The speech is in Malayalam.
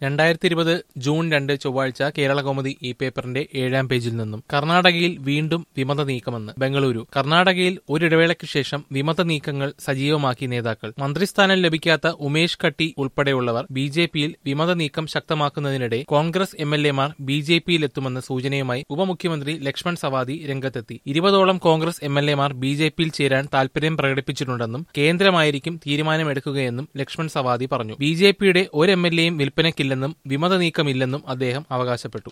രണ്ടായിരത്തി ഇരുപത് ജൂൺ രണ്ട് ചൊവ്വാഴ്ച കേരള കൗമുദി ഈ പേപ്പറിന്റെ ഏഴാം പേജിൽ നിന്നും കർണാടകയിൽ വീണ്ടും വിമത നീക്കമെന്ന് ബംഗളൂരു കർണാടകയിൽ ഒരിടവേളയ്ക്ക് ശേഷം വിമത നീക്കങ്ങൾ സജീവമാക്കി നേതാക്കൾ മന്ത്രിസ്ഥാനം ലഭിക്കാത്ത ഉമേഷ് കട്ടി ഉൾപ്പെടെയുള്ളവർ ബി ജെ പിയിൽ വിമത നീക്കം ശക്തമാക്കുന്നതിനിടെ കോൺഗ്രസ് എം എൽ എമാർ ബി ജെ പിയിലെത്തുമെന്ന സൂചനയുമായി ഉപമുഖ്യമന്ത്രി ലക്ഷ്മൺ സവാദി രംഗത്തെത്തി ഇരുപതോളം കോൺഗ്രസ് എം എൽ എമാർ ബി ജെ പിയിൽ ചേരാൻ താൽപര്യം പ്രകടിപ്പിച്ചിട്ടുണ്ടെന്നും കേന്ദ്രമായിരിക്കും തീരുമാനമെടുക്കുകയെന്നും ലക്ഷ്മൺ സവാദി പറഞ്ഞു ബി ജെ പിയുടെ ഒരു എം എൽ എയും വിൽപ്പനയ്ക്കില്ലെന്നും വിമത നീക്കമില്ലെന്നും അദ്ദേഹം അവകാശപ്പെട്ടു